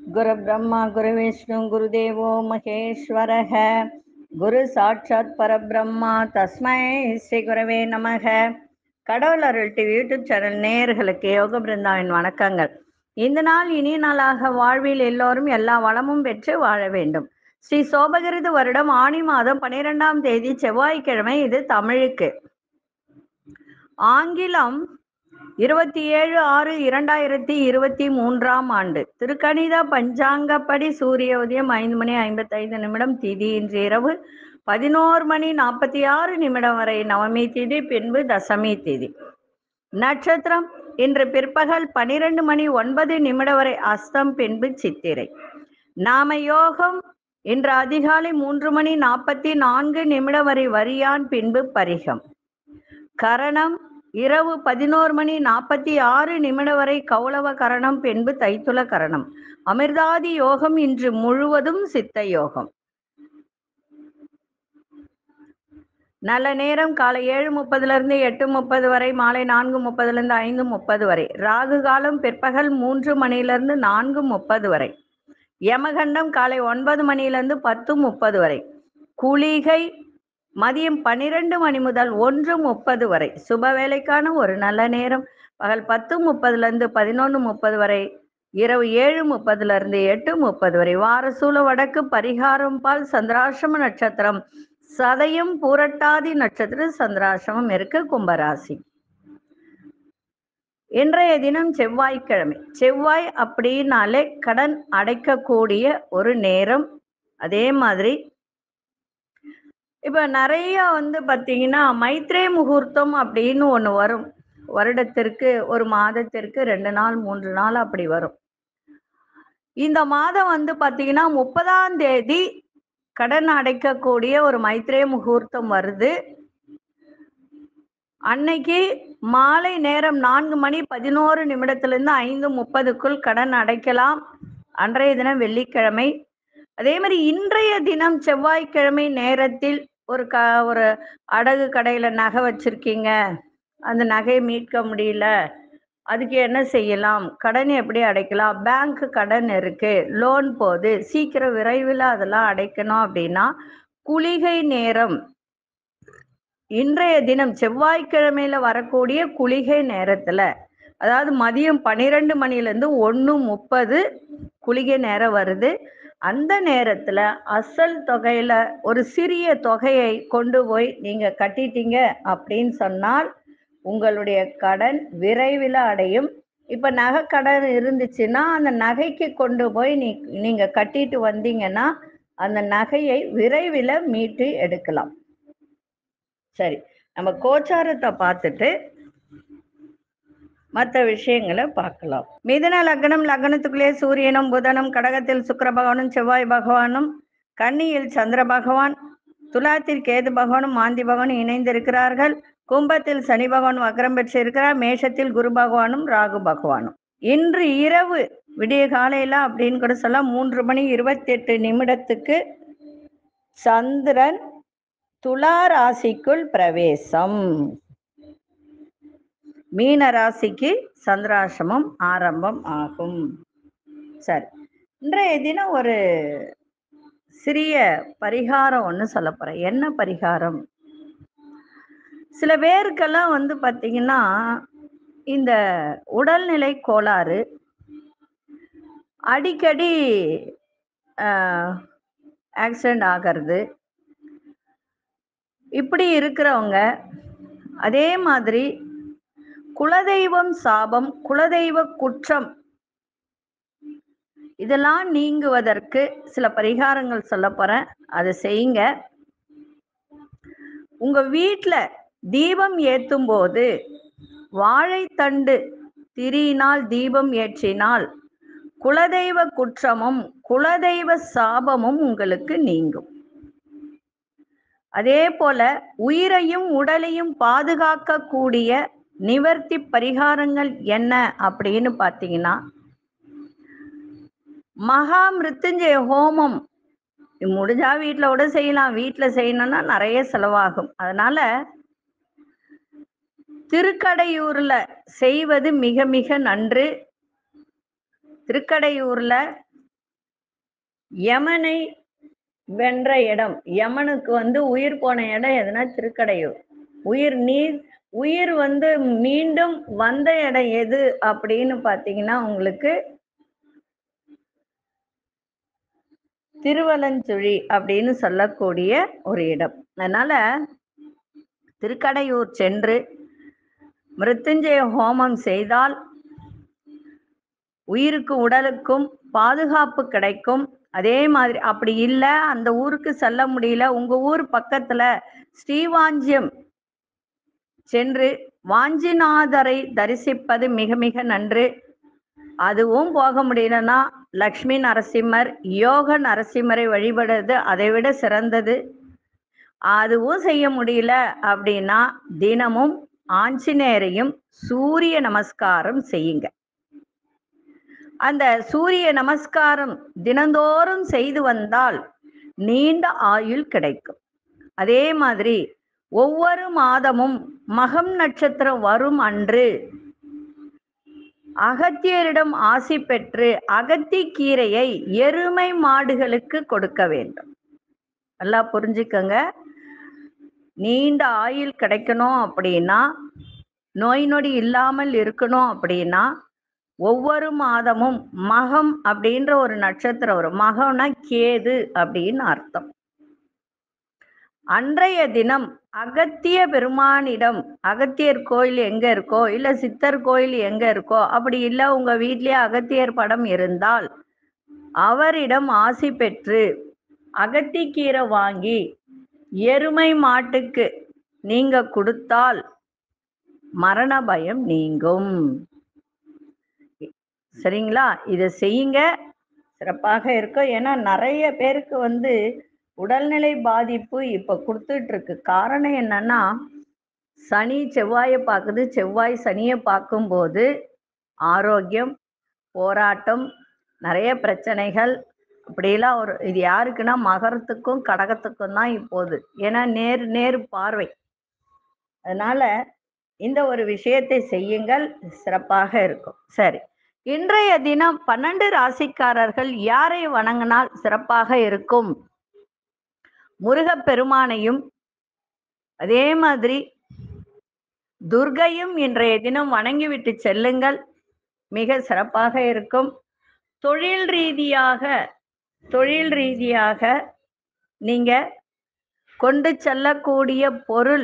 குரு பிரம்மா குரு விஷ்ணு குருதேவோ மகேஸ்வரக குரு சாட்சாத் பரபிரம்மா தஸ்மை ஸ்ரீ குரவே நமக கடவுள் அருள் டிவி யூடியூப் சேனல் நேயர்களுக்கு யோக பிருந்தாவின் வணக்கங்கள் இந்த நாள் இனிய நாளாக வாழ்வில் எல்லோரும் எல்லா வளமும் பெற்று வாழ வேண்டும் ஸ்ரீ சோபகிருது வருடம் ஆணி மாதம் பனிரெண்டாம் தேதி செவ்வாய்க்கிழமை இது தமிழுக்கு ஆங்கிலம் இருபத்தி ஏழு ஆறு இரண்டாயிரத்தி இருபத்தி மூன்றாம் ஆண்டு திருக்கணித பஞ்சாங்கப்படி சூரிய உதயம் ஐந்து மணி ஐம்பத்தைந்து நிமிடம் திதி இன்று இரவு பதினோரு மணி நாற்பத்தி ஆறு நிமிடம் வரை நவமி திதி பின்பு தசமி திதி நட்சத்திரம் இன்று பிற்பகல் பனிரெண்டு மணி ஒன்பது நிமிடம் வரை அஸ்தம் பின்பு சித்திரை நாம யோகம் இன்று அதிகாலை மூன்று மணி நாற்பத்தி நான்கு நிமிடம் வரை வரியான் பின்பு பரிகம் கரணம் இரவு பதினோரு மணி நாற்பத்தி ஆறு நிமிடம் வரை கௌளவ கரணம் பின்பு தைத்துள கரணம் அமிர்தாதி யோகம் இன்று முழுவதும் சித்த யோகம் நல்ல நேரம் காலை ஏழு முப்பதுல இருந்து எட்டு முப்பது வரை மாலை நான்கு முப்பதுல இருந்து ஐந்து முப்பது வரை ராகு காலம் பிற்பகல் மூன்று மணியிலிருந்து நான்கு முப்பது வரை யமகண்டம் காலை ஒன்பது மணியிலிருந்து பத்து முப்பது வரை குளிகை மதியம் பன்னிரெண்டு மணி முதல் ஒன்று முப்பது வரை சுப வேலைக்கான ஒரு நல்ல நேரம் பகல் பத்து முப்பதுல இருந்து பதினொன்று முப்பது வரை இரவு ஏழு முப்பதுல இருந்து எட்டு முப்பது வரை வாரசூல வடக்கு பரிகாரம் பால் சந்திராசிரம நட்சத்திரம் சதயம் பூரட்டாதி நட்சத்திரம் சந்திராசிரமம் இருக்கு கும்பராசி இன்றைய தினம் செவ்வாய்க்கிழமை செவ்வாய் அப்படின்னாலே கடன் அடைக்கக்கூடிய ஒரு நேரம் அதே மாதிரி இப்ப நிறைய வந்து பாத்தீங்கன்னா மைத்ரே முகூர்த்தம் அப்படின்னு ஒண்ணு வரும் வருடத்திற்கு ஒரு மாதத்திற்கு ரெண்டு நாள் மூன்று நாள் அப்படி வரும் இந்த மாதம் வந்து பாத்தீங்கன்னா முப்பதாம் தேதி கடன் அடைக்கக்கூடிய ஒரு மைத்ரே முகூர்த்தம் வருது அன்னைக்கு மாலை நேரம் நான்கு மணி பதினோரு நிமிடத்திலிருந்து ஐந்து முப்பதுக்குள் கடன் அடைக்கலாம் அன்றைய தினம் வெள்ளிக்கிழமை அதே மாதிரி இன்றைய தினம் செவ்வாய்க்கிழமை நேரத்தில் ஒரு க ஒரு அடகு கடையில நகை வச்சிருக்கீங்க அந்த நகையை மீட்க முடியல அதுக்கு என்ன செய்யலாம் கடன் எப்படி அடைக்கலாம் பேங்க் கடன் இருக்கு லோன் போகுது சீக்கிரம் விரைவில் அதெல்லாம் அடைக்கணும் அப்படின்னா குளிகை நேரம் இன்றைய தினம் செவ்வாய்க்கிழமையில வரக்கூடிய குளிகை நேரத்துல அதாவது மதியம் பன்னிரெண்டு மணிலேருந்து ஒன்று முப்பது குளிகை நேரம் வருது அந்த நேரத்துல அசல் தொகையில ஒரு சிறிய தொகையை கொண்டு போய் நீங்க கட்டிட்டீங்க அப்படின்னு சொன்னால் உங்களுடைய கடன் விரைவில் அடையும் இப்ப நகை கடன் இருந்துச்சுன்னா அந்த நகைக்கு கொண்டு போய் நீ நீங்க கட்டிட்டு வந்தீங்கன்னா அந்த நகையை விரைவில் மீட்டு எடுக்கலாம் சரி நம்ம கோச்சாரத்தை பார்த்துட்டு மற்ற விஷயங்களை பார்க்கலாம் மிதுன லக்னம் லக்னத்துக்குள்ளே சூரியனும் புதனும் கடகத்தில் சுக்கர பகவானும் செவ்வாய் பகவானும் கன்னியில் சந்திர பகவான் துலாத்தில் கேது பகவானும் மாந்தி பகவானும் இணைந்திருக்கிறார்கள் கும்பத்தில் சனி பகவான் வக்ரம் பெற்றிருக்கிறார் மேஷத்தில் குரு பகவானும் ராகு பகவானும் இன்று இரவு விடிய காலையில அப்படின்னு கூட சொல்ல மூன்று மணி இருபத்தி எட்டு நிமிடத்துக்கு சந்திரன் துலா ராசிக்குள் பிரவேசம் மீன ராசிக்கு சந்திராசிரமம் ஆரம்பம் ஆகும் சரி இன்றைய தினம் ஒரு சிறிய பரிகாரம் ஒன்று சொல்ல போறேன் என்ன பரிகாரம் சில பேருக்கெல்லாம் வந்து பார்த்தீங்கன்னா இந்த உடல்நிலை கோளாறு அடிக்கடி ஆக்சிடெண்ட் ஆகிறது இப்படி இருக்கிறவங்க அதே மாதிரி குலதெய்வம் சாபம் குலதெய்வ குற்றம் இதெல்லாம் நீங்குவதற்கு சில பரிகாரங்கள் சொல்ல போறேன் அதை செய்யுங்க உங்க வீட்டுல தீபம் ஏத்தும் போது வாழைத்தண்டு திரியினால் தீபம் ஏற்றினால் குலதெய்வ குற்றமும் குலதெய்வ சாபமும் உங்களுக்கு நீங்கும் அதே போல உயிரையும் உடலையும் பாதுகாக்கக்கூடிய நிவர்த்தி பரிகாரங்கள் என்ன அப்படின்னு பார்த்தீங்கன்னா மகா மிருத்துஞ்சய ஹோமம் முடிஞ்சா வீட்டில் கூட செய்யலாம் வீட்டில் செய்யணும்னா நிறைய செலவாகும் அதனால திருக்கடையூர்ல செய்வது மிக மிக நன்று திருக்கடையூர்ல யமனை வென்ற இடம் யமனுக்கு வந்து உயிர் போன இடம் எதுனா திருக்கடையூர் உயிர் நீர் உயிர் வந்து மீண்டும் வந்த இடம் எது அப்படின்னு பாத்தீங்கன்னா உங்களுக்கு திருவலஞ்சுழி அப்படின்னு சொல்லக்கூடிய ஒரு இடம் அதனால திருக்கடையூர் சென்று மிருத்யுஞ்சய ஹோமம் செய்தால் உயிருக்கு உடலுக்கும் பாதுகாப்பு கிடைக்கும் அதே மாதிரி அப்படி இல்லை அந்த ஊருக்கு செல்ல முடியல உங்க ஊர் பக்கத்துல ஸ்ரீவாஞ்சியம் சென்று வாஞ்சிநாதரை தரிசிப்பது மிக மிக நன்று அதுவும் போக முடியலன்னா லக்ஷ்மி நரசிம்மர் யோக நரசிம்மரை வழிபடுறது அதை விட சிறந்தது அதுவும் செய்ய முடியல அப்படின்னா தினமும் ஆஞ்சநேயரையும் சூரிய நமஸ்காரம் செய்யுங்க அந்த சூரிய நமஸ்காரம் தினந்தோறும் செய்து வந்தால் நீண்ட ஆயுள் கிடைக்கும் அதே மாதிரி ஒவ்வொரு மாதமும் மகம் நட்சத்திரம் வரும் அன்று அகத்தியரிடம் ஆசி பெற்று அகத்தி கீரையை எருமை மாடுகளுக்கு கொடுக்க வேண்டும் நல்லா புரிஞ்சுக்கங்க நீண்ட ஆயுள் கிடைக்கணும் அப்படின்னா நோய் நொடி இல்லாமல் இருக்கணும் அப்படின்னா ஒவ்வொரு மாதமும் மகம் அப்படின்ற ஒரு நட்சத்திரம் வரும் மகம்னா கேது அப்படின்னு அர்த்தம் அன்றைய தினம் அகத்திய பெருமானிடம் அகத்தியர் கோயில் எங்க இருக்கோ இல்ல சித்தர் கோயில் எங்க இருக்கோ அப்படி இல்ல உங்க வீட்லயே அகத்தியர் படம் இருந்தால் அவரிடம் ஆசி பெற்று அகத்திக்கீரை வாங்கி எருமை மாட்டுக்கு நீங்க கொடுத்தால் மரண பயம் நீங்கும் சரிங்களா இதை செய்யுங்க சிறப்பாக இருக்கும் ஏன்னா நிறைய பேருக்கு வந்து உடல்நிலை பாதிப்பு இப்ப கொடுத்துட்டு இருக்கு காரணம் என்னன்னா சனி செவ்வாயை பார்க்குது செவ்வாய் சனியை பார்க்கும்போது ஆரோக்கியம் போராட்டம் நிறைய பிரச்சனைகள் அப்படியெல்லாம் ஒரு இது யாருக்குன்னா மகரத்துக்கும் கடகத்துக்கும் தான் இப்போது ஏன்னா நேர் நேர் பார்வை அதனால இந்த ஒரு விஷயத்தை செய்யுங்கள் சிறப்பாக இருக்கும் சரி இன்றைய தினம் பன்னெண்டு ராசிக்காரர்கள் யாரை வணங்கினால் சிறப்பாக இருக்கும் முருகப்பெருமானையும் அதே மாதிரி துர்கையும் இன்றைய தினம் வணங்கிவிட்டு செல்லுங்கள் மிக சிறப்பாக இருக்கும் தொழில் ரீதியாக தொழில் ரீதியாக நீங்க கொண்டு செல்லக்கூடிய பொருள்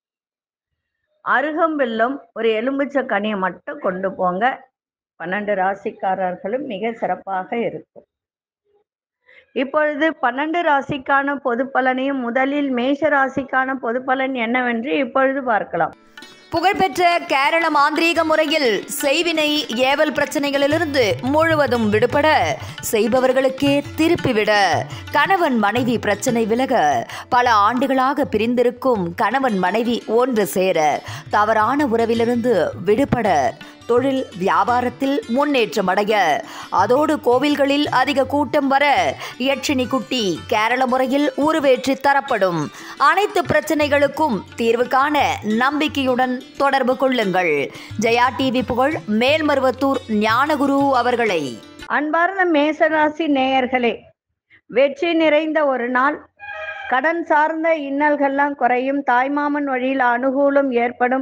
அருகம்பில்லும் ஒரு எலும்புச்ச கனியை மட்டும் கொண்டு போங்க பன்னெண்டு ராசிக்காரர்களும் மிக சிறப்பாக இருக்கும் இப்பொழுது பன்னெண்டு ராசிக்கான பொது பலனையும் முதலில் மேஷ ராசிக்கான பொது பலன் என்னவென்று இப்பொழுது பார்க்கலாம் புகழ்பெற்ற கேரள மாந்திரீக முறையில் செய்வினை ஏவல் பிரச்சனைகளிலிருந்து முழுவதும் விடுபட செய்பவர்களுக்கே திருப்பிவிட கணவன் மனைவி பிரச்சனை விலக பல ஆண்டுகளாக பிரிந்திருக்கும் கணவன் மனைவி ஒன்று சேர தவறான உறவிலிருந்து விடுபட தொழில் வியாபாரத்தில் முன்னேற்றம் அடைய அதோடு கோவில்களில் அதிக கூட்டம் வர யட்சினி குட்டி கேரள முறையில் உருவேற்றி தரப்படும் அனைத்து பிரச்சனைகளுக்கும் தீர்வு காண நம்பிக்கையுடன் தொடர்பு கொள்ளுங்கள் ஜெயா டிவி புகழ் மேல்மருவத்தூர் ஞானகுரு அவர்களை அன்பார்ந்த மேசராசி நேயர்களே வெற்றி நிறைந்த ஒரு நாள் கடன் சார்ந்த இன்னல்கள்லாம் குறையும் தாய்மாமன் வழியில் அனுகூலம் ஏற்படும்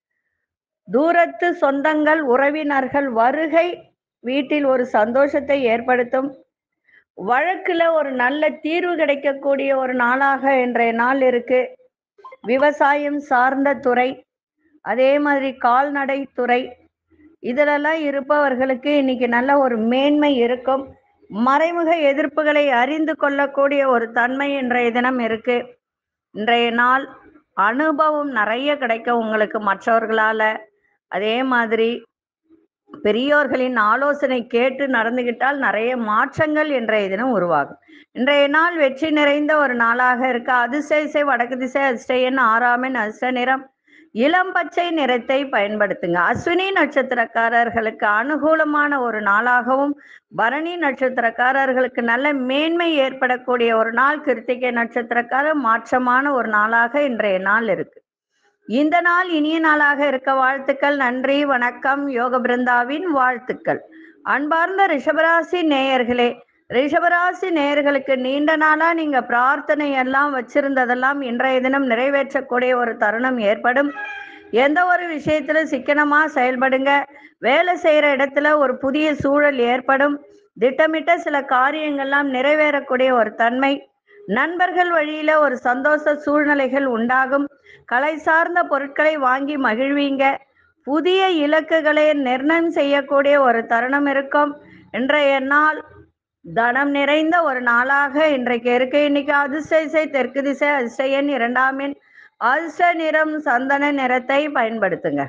தூரத்து சொந்தங்கள் உறவினர்கள் வருகை வீட்டில் ஒரு சந்தோஷத்தை ஏற்படுத்தும் வழக்குல ஒரு நல்ல தீர்வு கிடைக்கக்கூடிய ஒரு நாளாக இன்றைய நாள் இருக்கு விவசாயம் சார்ந்த துறை அதே மாதிரி கால்நடை துறை இதிலெல்லாம் இருப்பவர்களுக்கு இன்னைக்கு நல்ல ஒரு மேன்மை இருக்கும் மறைமுக எதிர்ப்புகளை அறிந்து கொள்ளக்கூடிய ஒரு தன்மை இன்றைய தினம் இருக்கு இன்றைய நாள் அனுபவம் நிறைய கிடைக்கும் உங்களுக்கு மற்றவர்களால அதே மாதிரி பெரியோர்களின் ஆலோசனை கேட்டு நடந்துகிட்டால் நிறைய மாற்றங்கள் இன்றைய தினம் உருவாகும் இன்றைய நாள் வெற்றி நிறைந்த ஒரு நாளாக இருக்கு அதிர்ஷ்ட திசை வடக்கு திசை அதிர்ஷ்ட எண் ஆறாமின் அதிர்ஷ்ட நிறம் இளம் பச்சை நிறத்தை பயன்படுத்துங்க அஸ்வினி நட்சத்திரக்காரர்களுக்கு அனுகூலமான ஒரு நாளாகவும் பரணி நட்சத்திரக்காரர்களுக்கு நல்ல மேன்மை ஏற்படக்கூடிய ஒரு நாள் கிருத்திகை நட்சத்திரக்காரர் மாற்றமான ஒரு நாளாக இன்றைய நாள் இருக்கு இந்த நாள் இனிய நாளாக இருக்க வாழ்த்துக்கள் நன்றி வணக்கம் யோக பிருந்தாவின் வாழ்த்துக்கள் அன்பார்ந்த ரிஷபராசி நேயர்களே ரிஷபராசி நேயர்களுக்கு நீண்ட நாளா நீங்க பிரார்த்தனை எல்லாம் வச்சிருந்ததெல்லாம் இன்றைய தினம் நிறைவேற்றக்கூடிய ஒரு தருணம் ஏற்படும் எந்த ஒரு விஷயத்துல சிக்கனமா செயல்படுங்க வேலை செய்யற இடத்துல ஒரு புதிய சூழல் ஏற்படும் திட்டமிட்ட சில காரியங்கள்லாம் நிறைவேறக்கூடிய ஒரு தன்மை நண்பர்கள் வழியில ஒரு சந்தோஷ சூழ்நிலைகள் உண்டாகும் கலை சார்ந்த பொருட்களை வாங்கி மகிழ்வீங்க புதிய இலக்குகளை நிர்ணயம் செய்யக்கூடிய ஒரு தருணம் இருக்கும் இன்றைய நாள் தனம் நிறைந்த ஒரு நாளாக இன்றைக்கு இருக்கு இன்னைக்கு அதிர்ஷ்ட திசை தெற்கு திசை அதிர்ஷ்ட எண் இரண்டாம் எண் அதிர்ஷ்ட நிறம் சந்தன நிறத்தை பயன்படுத்துங்க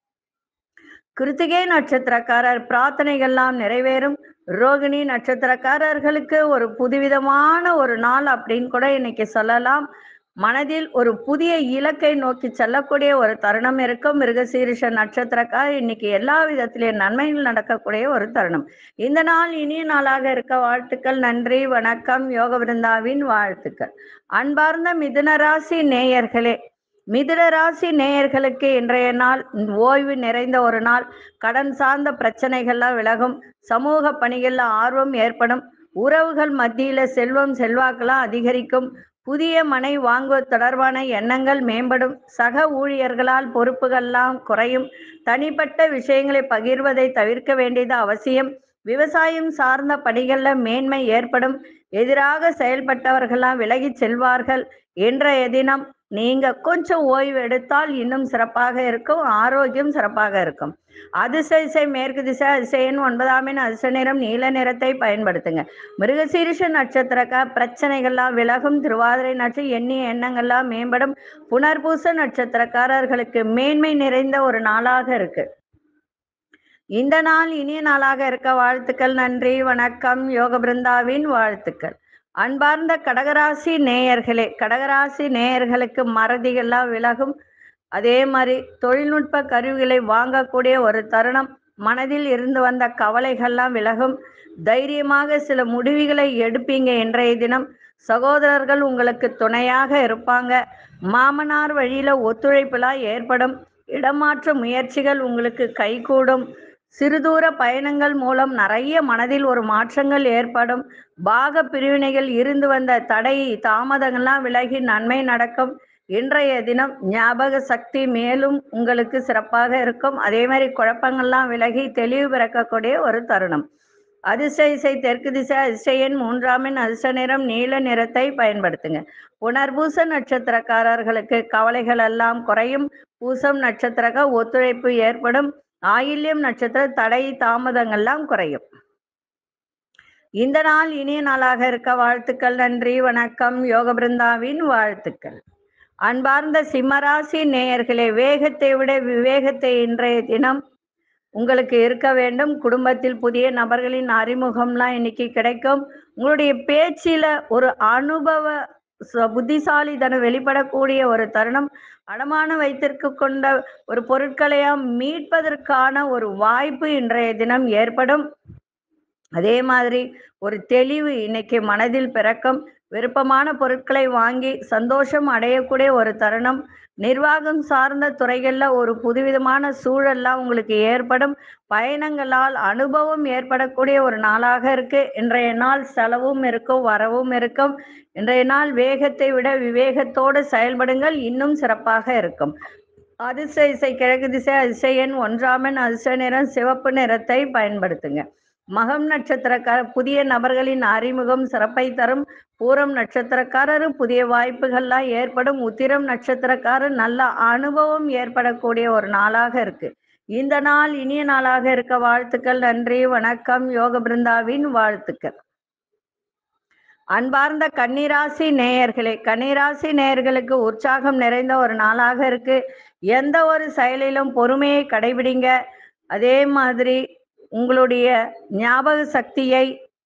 கிருத்திகை நட்சத்திரக்காரர் பிரார்த்தனைகள்லாம் நிறைவேறும் ரோகிணி நட்சத்திரக்காரர்களுக்கு ஒரு புதுவிதமான ஒரு நாள் அப்படின்னு கூட இன்னைக்கு சொல்லலாம் மனதில் ஒரு புதிய இலக்கை நோக்கி செல்லக்கூடிய ஒரு தருணம் இருக்கும் மிருகசீரிஷ நட்சத்திரக்கார் இன்னைக்கு எல்லா விதத்திலையும் நன்மைகள் நடக்கக்கூடிய ஒரு தருணம் இந்த நாள் இனிய நாளாக இருக்க வாழ்த்துக்கள் நன்றி வணக்கம் யோக பிருந்தாவின் வாழ்த்துக்கள் அன்பார்ந்த மிதுனராசி நேயர்களே மிதுன ராசி நேயர்களுக்கு இன்றைய நாள் ஓய்வு நிறைந்த ஒரு நாள் கடன் சார்ந்த பிரச்சனைகள்லாம் விலகும் சமூக பணிகள்ல ஆர்வம் ஏற்படும் உறவுகள் மத்தியில செல்வம் செல்வாக்கெல்லாம் அதிகரிக்கும் புதிய மனை வாங்குவது தொடர்பான எண்ணங்கள் மேம்படும் சக ஊழியர்களால் பொறுப்புகள்லாம் குறையும் தனிப்பட்ட விஷயங்களை பகிர்வதை தவிர்க்க வேண்டியது அவசியம் விவசாயம் சார்ந்த பணிகள்ல மேன்மை ஏற்படும் எதிராக செயல்பட்டவர்கள்லாம் விலகிச் செல்வார்கள் இன்றைய தினம் நீங்க கொஞ்சம் ஓய்வு எடுத்தால் இன்னும் சிறப்பாக இருக்கும் ஆரோக்கியம் சிறப்பாக இருக்கும் அதிர்ஷ்ட திசை மேற்கு திசை அதிசயன் ஒன்பதாம் எண் அதிர்ஷ்ட நிறம் நீல நிறத்தை பயன்படுத்துங்க மிருகசீரிஷ நட்சத்திரக்க பிரச்சனைகள்லாம் விலகும் திருவாதிரை நட்ச எண்ணிய எண்ணங்கள்லாம் மேம்படும் புனர்பூச நட்சத்திரக்காரர்களுக்கு மேன்மை நிறைந்த ஒரு நாளாக இருக்கு இந்த நாள் இனிய நாளாக இருக்க வாழ்த்துக்கள் நன்றி வணக்கம் யோக பிருந்தாவின் வாழ்த்துக்கள் அன்பார்ந்த கடகராசி நேயர்களே கடகராசி நேயர்களுக்கு மறதிகள்லாம் விலகும் அதே மாதிரி தொழில்நுட்ப கருவிகளை வாங்கக்கூடிய ஒரு தருணம் மனதில் இருந்து வந்த கவலைகள்லாம் விலகும் தைரியமாக சில முடிவுகளை எடுப்பீங்க இன்றைய தினம் சகோதரர்கள் உங்களுக்கு துணையாக இருப்பாங்க மாமனார் வழியில ஒத்துழைப்புலாம் ஏற்படும் இடமாற்ற முயற்சிகள் உங்களுக்கு கைகூடும் சிறுதூர பயணங்கள் மூலம் நிறைய மனதில் ஒரு மாற்றங்கள் ஏற்படும் பாக பிரிவினைகள் இருந்து வந்த தடை தாமதங்கள்லாம் விலகி நன்மை நடக்கும் இன்றைய தினம் ஞாபக சக்தி மேலும் உங்களுக்கு சிறப்பாக இருக்கும் அதே மாதிரி குழப்பங்கள்லாம் விலகி தெளிவு பிறக்கக்கூடிய ஒரு தருணம் அதிர்ஷ்ட இசை தெற்கு திசை அதிர்ஷ்ட எண் மூன்றாம் எண் அதிர்ஷ்ட நிறம் நீல நிறத்தை பயன்படுத்துங்க புனர்பூச நட்சத்திரக்காரர்களுக்கு கவலைகள் எல்லாம் குறையும் பூசம் நட்சத்திரக ஒத்துழைப்பு ஏற்படும் ஆயில்யம் நட்சத்திர தடை தாமதங்கள்லாம் குறையும் இந்த நாள் இனிய நாளாக இருக்க வாழ்த்துக்கள் நன்றி வணக்கம் யோக பிருந்தாவின் வாழ்த்துக்கள் அன்பார்ந்த சிம்மராசி நேயர்களே வேகத்தை விட விவேகத்தை இன்றைய தினம் உங்களுக்கு இருக்க வேண்டும் குடும்பத்தில் புதிய நபர்களின் அறிமுகம்லாம் இன்னைக்கு கிடைக்கும் உங்களுடைய பேச்சில ஒரு அனுபவ ச- புத்திசாலித்தனம் வெளிப்படக்கூடிய ஒரு தருணம் அடமான வைத்திருக்க கொண்ட ஒரு பொருட்களையாம் மீட்பதற்கான ஒரு வாய்ப்பு இன்றைய தினம் ஏற்படும் அதே மாதிரி ஒரு தெளிவு இன்னைக்கு மனதில் பிறக்கும் விருப்பமான பொருட்களை வாங்கி சந்தோஷம் அடையக்கூடிய ஒரு தருணம் நிர்வாகம் சார்ந்த துறைகள்ல ஒரு புதுவிதமான சூழல்லாம் உங்களுக்கு ஏற்படும் பயணங்களால் அனுபவம் ஏற்படக்கூடிய ஒரு நாளாக இருக்கு இன்றைய நாள் செலவும் இருக்கும் வரவும் இருக்கும் இன்றைய நாள் வேகத்தை விட விவேகத்தோடு செயல்படுங்கள் இன்னும் சிறப்பாக இருக்கும் அதிர்ஷ்ட இசை கிழக்கு திசை அதிர்ஷ்ட எண் ஒன்றாமன் அதிர்ஷ்ட நிறம் சிவப்பு நிறத்தை பயன்படுத்துங்க மகம் நட்சத்திரக்கார புதிய நபர்களின் அறிமுகம் சிறப்பை தரும் பூரம் நட்சத்திரக்காரரும் புதிய வாய்ப்புகள்லாம் ஏற்படும் உத்திரம் நட்சத்திரக்காரர் நல்ல அனுபவம் ஏற்படக்கூடிய ஒரு நாளாக இருக்கு இந்த நாள் இனிய நாளாக இருக்க வாழ்த்துக்கள் நன்றி வணக்கம் யோக பிருந்தாவின் வாழ்த்துக்கள் அன்பார்ந்த கன்னிராசி நேயர்களே கன்னிராசி நேயர்களுக்கு உற்சாகம் நிறைந்த ஒரு நாளாக இருக்கு எந்த ஒரு செயலிலும் பொறுமையை கடைபிடிங்க அதே மாதிரி உங்களுடைய ஞாபக சக்தியை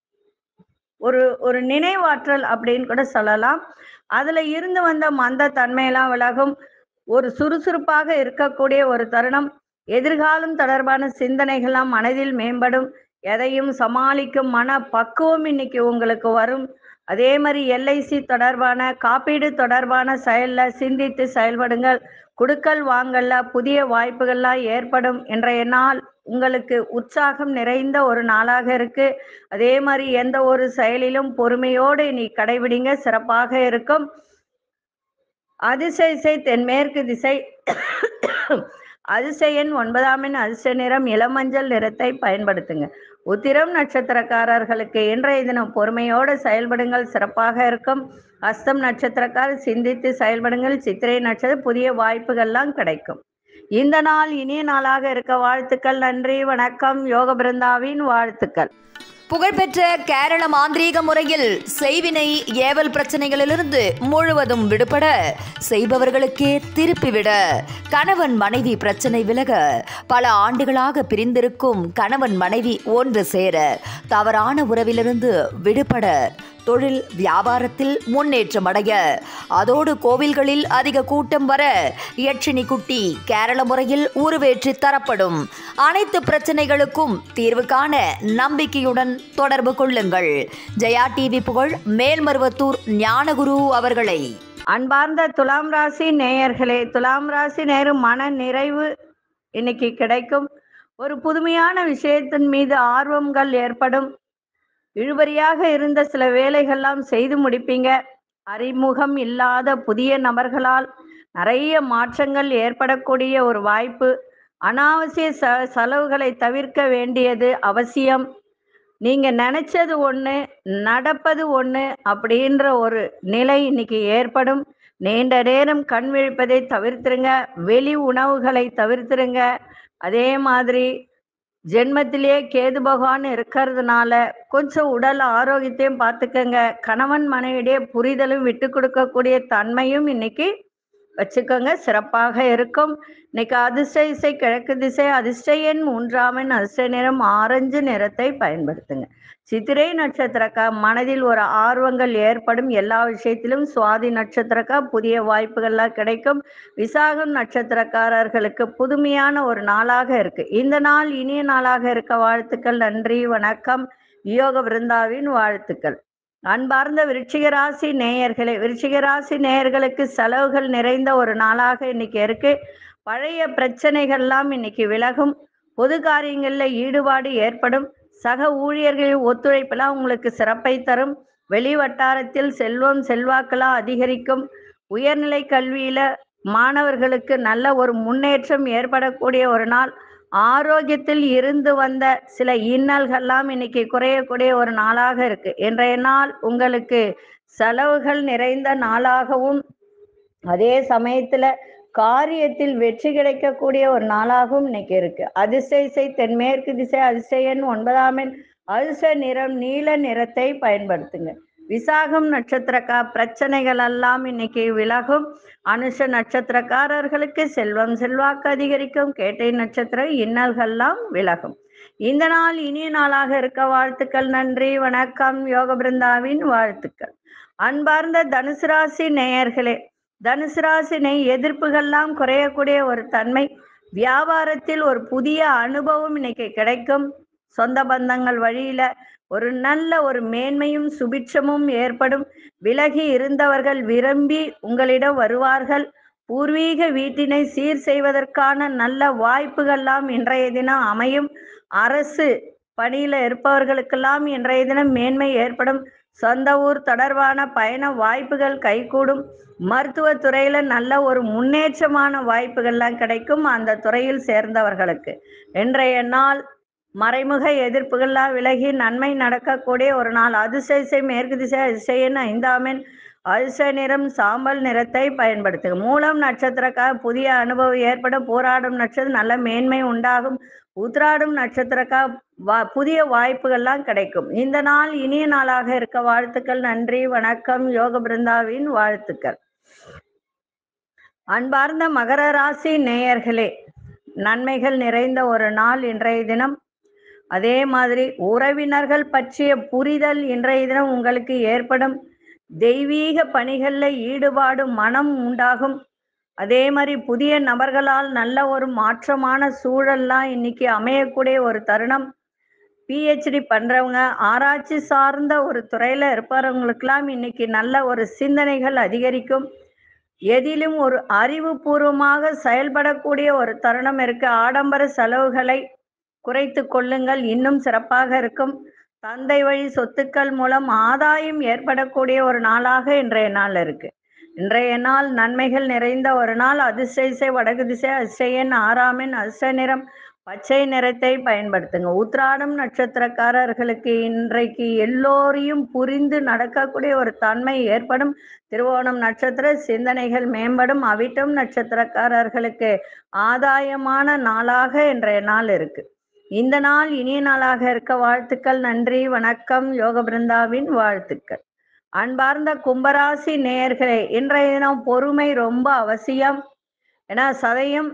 ஒரு ஒரு நினைவாற்றல் அப்படின்னு கூட சொல்லலாம் அதுல இருந்து வந்த மந்த தன்மையெல்லாம் விலகும் ஒரு சுறுசுறுப்பாக இருக்கக்கூடிய ஒரு தருணம் எதிர்காலம் தொடர்பான சிந்தனைகள்லாம் மனதில் மேம்படும் எதையும் சமாளிக்கும் மன பக்குவம் இன்னைக்கு உங்களுக்கு வரும் அதே மாதிரி எல்ஐசி தொடர்பான காப்பீடு தொடர்பான செயல்ல சிந்தித்து செயல்படுங்கள் குடுக்கல் வாங்கல்ல புதிய வாய்ப்புகள்லாம் ஏற்படும் இன்றைய நாள் உங்களுக்கு உற்சாகம் நிறைந்த ஒரு நாளாக இருக்கு அதே மாதிரி எந்த ஒரு செயலிலும் பொறுமையோடு நீ கடைபிடிங்க சிறப்பாக இருக்கும் அதிசய தென்மேற்கு திசை அதிசயன் ஒன்பதாம் எண் அதிசய நிறம் இளமஞ்சள் நிறத்தை பயன்படுத்துங்க உத்திரம் நட்சத்திரக்காரர்களுக்கு இன்றைய தினம் பொறுமையோடு செயல்படுங்கள் சிறப்பாக இருக்கும் அஸ்தம் நட்சத்திரக்காரர் சிந்தித்து செயல்படுங்கள் சித்திரை நட்சத்திரம் புதிய வாய்ப்புகள்லாம் கிடைக்கும் இந்த நாள் இனிய நாளாக இருக்க வாழ்த்துக்கள் நன்றி வணக்கம் யோக பிருந்தாவின் வாழ்த்துக்கள் புகழ்பெற்ற கேரள மாந்திரீக முறையில் செய்வினை ஏவல் பிரச்சனைகளிலிருந்து முழுவதும் விடுபட செய்பவர்களுக்கே திருப்பிவிட கணவன் மனைவி பிரச்சனை விலக பல ஆண்டுகளாக பிரிந்திருக்கும் கணவன் மனைவி ஒன்று சேர தவறான உறவிலிருந்து விடுபட தொழில் வியாபாரத்தில் முன்னேற்றம் அடைய அதோடு கோவில்களில் அதிக கூட்டம் வர யட்சினி குட்டி கேரள முறையில் உருவேற்றி தரப்படும் அனைத்து பிரச்சனைகளுக்கும் தீர்வு காண நம்பிக்கையுடன் தொடர்பு கொள்ளுங்கள் ஜெயா டிவி புகழ் மேல்மருவத்தூர் ஞானகுரு அவர்களை அன்பார்ந்த துலாம் ராசி நேயர்களே துலாம் ராசி நேரும் மன நிறைவு இன்னைக்கு கிடைக்கும் ஒரு புதுமையான விஷயத்தின் மீது ஆர்வங்கள் ஏற்படும் இழுபறியாக இருந்த சில வேலைகள்லாம் செய்து முடிப்பீங்க அறிமுகம் இல்லாத புதிய நபர்களால் நிறைய மாற்றங்கள் ஏற்படக்கூடிய ஒரு வாய்ப்பு அனாவசிய ச செலவுகளை தவிர்க்க வேண்டியது அவசியம் நீங்க நினைச்சது ஒண்ணு நடப்பது ஒண்ணு அப்படின்ற ஒரு நிலை இன்னைக்கு ஏற்படும் நீண்ட நேரம் கண் விழிப்பதை தவிர்த்துருங்க வெளி உணவுகளை தவிர்த்துருங்க அதே மாதிரி ஜென்மத்திலேயே கேது பகவான் இருக்கிறதுனால கொஞ்சம் உடல் ஆரோக்கியத்தையும் பார்த்துக்கங்க கணவன் மனைவிடையே புரிதலும் விட்டு கொடுக்கக்கூடிய தன்மையும் இன்னைக்கு வச்சுக்கோங்க சிறப்பாக இருக்கும் இன்னைக்கு அதிர்ஷ்ட இசை கிழக்கு திசை அதிர்ஷ்ட எண் மூன்றாமன் அதிர்ஷ்ட நிறம் ஆரஞ்சு நிறத்தை பயன்படுத்துங்க சித்திரை நட்சத்திரக்கா மனதில் ஒரு ஆர்வங்கள் ஏற்படும் எல்லா விஷயத்திலும் சுவாதி நட்சத்திரக்கா புதிய வாய்ப்புகள்லாம் கிடைக்கும் விசாகம் நட்சத்திரக்காரர்களுக்கு புதுமையான ஒரு நாளாக இருக்கு இந்த நாள் இனிய நாளாக இருக்க வாழ்த்துக்கள் நன்றி வணக்கம் யோக பிருந்தாவின் வாழ்த்துக்கள் அன்பார்ந்த விருச்சிக ராசி நேயர்களே விருச்சிக ராசி நேயர்களுக்கு செலவுகள் நிறைந்த ஒரு நாளாக இன்னைக்கு இருக்கு பழைய பிரச்சனைகள்லாம் இன்னைக்கு விலகும் பொது காரியங்களில் ஈடுபாடு ஏற்படும் சக ஊழியர்களின் ஒத்துழைப்பெல்லாம் உங்களுக்கு சிறப்பை தரும் வெளி வட்டாரத்தில் செல்வம் செல்வாக்கெல்லாம் அதிகரிக்கும் உயர்நிலை கல்வியில மாணவர்களுக்கு நல்ல ஒரு முன்னேற்றம் ஏற்படக்கூடிய ஒரு நாள் ஆரோக்கியத்தில் இருந்து வந்த சில இன்னல்கள்லாம் இன்னைக்கு குறையக்கூடிய ஒரு நாளாக இருக்கு இன்றைய நாள் உங்களுக்கு செலவுகள் நிறைந்த நாளாகவும் அதே சமயத்துல காரியத்தில் வெற்றி கிடைக்கக்கூடிய ஒரு நாளாகவும் இன்னைக்கு இருக்கு அதிர்ஷ்ட இசை தென்மேற்கு திசை அதிர்ஷ்ட எண் ஒன்பதாம் எண் அதிர்ஷ்ட நிறம் நீல நிறத்தை பயன்படுத்துங்க விசாகம் நட்சத்திரக்கா பிரச்சனைகள் எல்லாம் இன்னைக்கு விலகும் அனுஷ நட்சத்திரக்காரர்களுக்கு செல்வம் செல்வாக்கு அதிகரிக்கும் கேட்டை நட்சத்திர இன்னல்கள்லாம் விலகும் இந்த நாள் இனிய நாளாக இருக்க வாழ்த்துக்கள் நன்றி வணக்கம் யோக பிருந்தாவின் வாழ்த்துக்கள் அன்பார்ந்த தனுசு ராசி நேயர்களே தனுசு ராசி நெய் எதிர்ப்புகள்லாம் குறையக்கூடிய ஒரு தன்மை வியாபாரத்தில் ஒரு புதிய அனுபவம் இன்னைக்கு கிடைக்கும் சொந்த பந்தங்கள் வழியில ஒரு நல்ல ஒரு மேன்மையும் சுபிட்சமும் ஏற்படும் விலகி இருந்தவர்கள் விரும்பி உங்களிடம் வருவார்கள் பூர்வீக வீட்டினை சீர் செய்வதற்கான நல்ல வாய்ப்புகள்லாம் இன்றைய தினம் அமையும் அரசு பணியில இருப்பவர்களுக்கெல்லாம் இன்றைய தினம் மேன்மை ஏற்படும் சொந்த ஊர் தொடர்பான பயண வாய்ப்புகள் கைகூடும் மருத்துவ துறையில நல்ல ஒரு முன்னேற்றமான வாய்ப்புகள்லாம் கிடைக்கும் அந்த துறையில் சேர்ந்தவர்களுக்கு இன்றைய நாள் மறைமுக எதிர்ப்புகள்லாம் விலகி நன்மை நடக்கக்கூடிய ஒரு நாள் அதிசய மேற்கு திசை அதிசயன் ஐந்தாமன் அதிர்ஷ்ட நிறம் சாம்பல் நிறத்தை பயன்படுத்துங்க மூலம் நட்சத்திரக்காக புதிய அனுபவம் ஏற்படும் போராடும் நட்சத்திரம் நல்ல மேன்மை உண்டாகும் உத்ராடும் நட்சத்திரக்காக வா புதிய வாய்ப்புகள்லாம் கிடைக்கும் இந்த நாள் இனிய நாளாக இருக்க வாழ்த்துக்கள் நன்றி வணக்கம் யோக பிருந்தாவின் வாழ்த்துக்கள் அன்பார்ந்த மகர ராசி நேயர்களே நன்மைகள் நிறைந்த ஒரு நாள் இன்றைய தினம் அதே மாதிரி உறவினர்கள் பற்றிய புரிதல் இன்றைய தினம் உங்களுக்கு ஏற்படும் தெய்வீக பணிகளில் ஈடுபாடு மனம் உண்டாகும் அதே மாதிரி புதிய நபர்களால் நல்ல ஒரு மாற்றமான சூழல்லாம் இன்னைக்கு அமையக்கூடிய ஒரு தருணம் பிஹெச்டி பண்றவங்க ஆராய்ச்சி சார்ந்த ஒரு துறையில இருப்பவங்களுக்கெல்லாம் இன்னைக்கு நல்ல ஒரு சிந்தனைகள் அதிகரிக்கும் எதிலும் ஒரு அறிவுபூர்வமாக செயல்படக்கூடிய ஒரு தருணம் இருக்கு ஆடம்பர செலவுகளை குறைத்து கொள்ளுங்கள் இன்னும் சிறப்பாக இருக்கும் தந்தை வழி சொத்துக்கள் மூலம் ஆதாயம் ஏற்படக்கூடிய ஒரு நாளாக இன்றைய நாள் இருக்கு இன்றைய நாள் நன்மைகள் நிறைந்த ஒரு நாள் அதிசய வடக்கு திசை அதிசயன் ஆறாமின் அதிர்ஷ்ட நிறம் பச்சை நிறத்தை பயன்படுத்துங்க உத்ராடம் நட்சத்திரக்காரர்களுக்கு இன்றைக்கு எல்லோரையும் புரிந்து நடக்கக்கூடிய ஒரு தன்மை ஏற்படும் திருவோணம் நட்சத்திர சிந்தனைகள் மேம்படும் அவிட்டம் நட்சத்திரக்காரர்களுக்கு ஆதாயமான நாளாக இன்றைய நாள் இருக்கு இந்த நாள் இனிய நாளாக இருக்க வாழ்த்துக்கள் நன்றி வணக்கம் யோக பிருந்தாவின் வாழ்த்துக்கள் அன்பார்ந்த கும்பராசி நேயர்களே இன்றைய தினம் பொறுமை ரொம்ப அவசியம் ஏன்னா சதயம்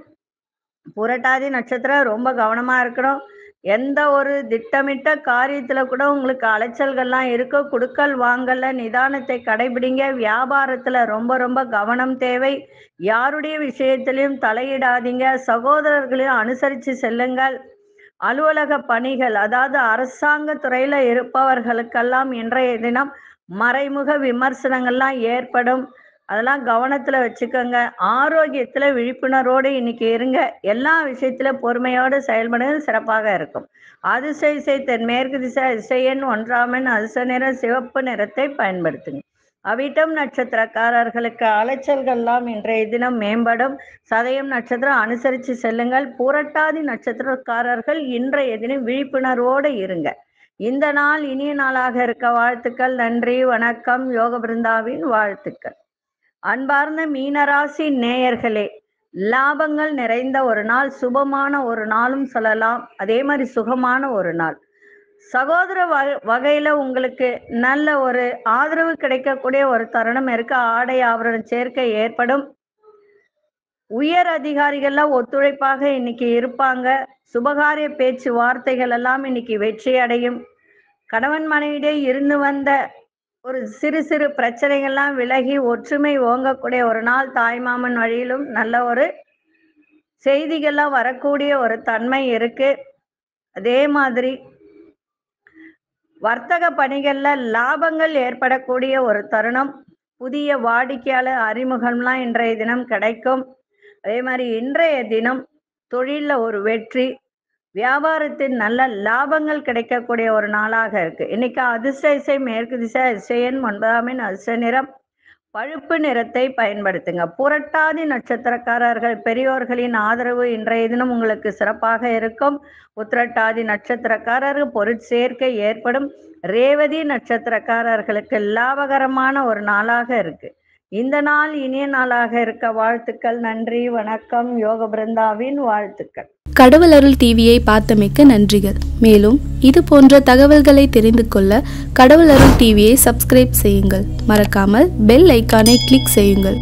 புரட்டாதி நட்சத்திரம் ரொம்ப கவனமா இருக்கணும் எந்த ஒரு திட்டமிட்ட காரியத்துல கூட உங்களுக்கு அலைச்சல்கள்லாம் இருக்கு குடுக்கல் வாங்கல நிதானத்தை கடைபிடிங்க வியாபாரத்துல ரொம்ப ரொம்ப கவனம் தேவை யாருடைய விஷயத்திலையும் தலையிடாதீங்க சகோதரர்களையும் அனுசரித்து செல்லுங்கள் அலுவலக பணிகள் அதாவது அரசாங்க துறையில இருப்பவர்களுக்கெல்லாம் இன்றைய தினம் மறைமுக விமர்சனங்கள்லாம் ஏற்படும் அதெல்லாம் கவனத்துல வச்சுக்கோங்க ஆரோக்கியத்துல விழிப்புணர்வோடு இன்னைக்கு இருங்க எல்லா விஷயத்துல பொறுமையோடு செயல்படுவது சிறப்பாக இருக்கும் அதிசய இசை தென் மேற்கு திசை இசையன் ஒன்றாமன் அதிர்ஷ்ட நிற சிவப்பு நிறத்தை பயன்படுத்துங்க அவிட்டம் நட்சத்திரக்காரர்களுக்கு அலைச்சல்கள்லாம் இன்றைய தினம் மேம்படும் சதயம் நட்சத்திரம் அனுசரித்து செல்லுங்கள் பூரட்டாதி நட்சத்திரக்காரர்கள் இன்றைய தினம் விழிப்புணர்வோடு இருங்க இந்த நாள் இனிய நாளாக இருக்க வாழ்த்துக்கள் நன்றி வணக்கம் யோக பிருந்தாவின் வாழ்த்துக்கள் அன்பார்ந்த மீனராசி நேயர்களே லாபங்கள் நிறைந்த ஒரு நாள் சுபமான ஒரு நாளும் சொல்லலாம் அதே மாதிரி சுகமான ஒரு நாள் சகோதர வகை வகையில உங்களுக்கு நல்ல ஒரு ஆதரவு கிடைக்கக்கூடிய ஒரு தருணம் இருக்கு ஆடை ஆபரண சேர்க்கை ஏற்படும் உயர் அதிகாரிகள்லாம் ஒத்துழைப்பாக இன்னைக்கு இருப்பாங்க சுபகாரிய பேச்சு வார்த்தைகள் எல்லாம் இன்னைக்கு வெற்றி அடையும் கணவன் மனைவியிடையே இருந்து வந்த ஒரு சிறு சிறு பிரச்சனைகள்லாம் விலகி ஒற்றுமை ஓங்கக்கூடிய ஒரு நாள் தாய்மாமன் வழியிலும் நல்ல ஒரு செய்திகள்லாம் வரக்கூடிய ஒரு தன்மை இருக்கு அதே மாதிரி வர்த்தக பணிகள்ல லாபங்கள் ஏற்படக்கூடிய ஒரு தருணம் புதிய வாடிக்கையாளர் அறிமுகம்லாம் இன்றைய தினம் கிடைக்கும் அதே மாதிரி இன்றைய தினம் தொழில்ல ஒரு வெற்றி வியாபாரத்தில் நல்ல லாபங்கள் கிடைக்கக்கூடிய ஒரு நாளாக இருக்கு இன்னைக்கு அதிர்ஷ்ட இசை மேற்கு திசை இசையன் ஒன்பதாமின் அதிர்ஷ்ட நிறம் பழுப்பு நிறத்தை பயன்படுத்துங்க புரட்டாதி நட்சத்திரக்காரர்கள் பெரியோர்களின் ஆதரவு இன்றைய தினம் உங்களுக்கு சிறப்பாக இருக்கும் உத்திரட்டாதி நட்சத்திரக்காரர்கள் பொருட்சேர்க்கை ஏற்படும் ரேவதி நட்சத்திரக்காரர்களுக்கு லாபகரமான ஒரு நாளாக இருக்கு இந்த நாள் இனிய நாளாக இருக்க வாழ்த்துக்கள் நன்றி வணக்கம் யோக பிருந்தாவின் வாழ்த்துக்கள் கடவுள் அருள் டிவியை பார்த்தமைக்க நன்றிகள் மேலும் இது போன்ற தகவல்களை தெரிந்து கொள்ள கடவுள் அருள் டிவியை சப்ஸ்கிரைப் செய்யுங்கள் மறக்காமல் பெல் ஐக்கானை கிளிக் செய்யுங்கள்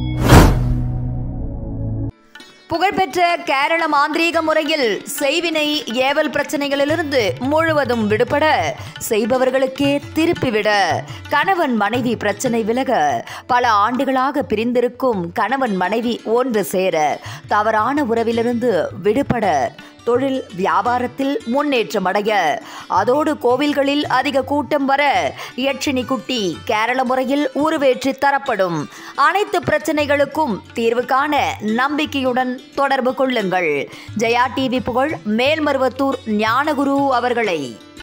புகழ்பெற்ற கேரள மாந்திரீக முறையில் செய்வினை ஏவல் பிரச்சனைகளிலிருந்து முழுவதும் விடுபட செய்பவர்களுக்கே திருப்பிவிட கணவன் மனைவி பிரச்சனை விலக பல ஆண்டுகளாக பிரிந்திருக்கும் கணவன் மனைவி ஒன்று சேர தவறான உறவிலிருந்து விடுபட தொழில் வியாபாரத்தில் முன்னேற்றம் அடைய அதோடு கோவில்களில் அதிக கூட்டம் வர யட்சினி குட்டி கேரள முறையில் உருவேற்றி தரப்படும் அனைத்து பிரச்சனைகளுக்கும் தீர்வு காண நம்பிக்கையுடன் தொடர்பு கொள்ளுங்கள் ஜெயா டிவி புகழ் மேல்மருவத்தூர் ஞானகுரு அவர்களை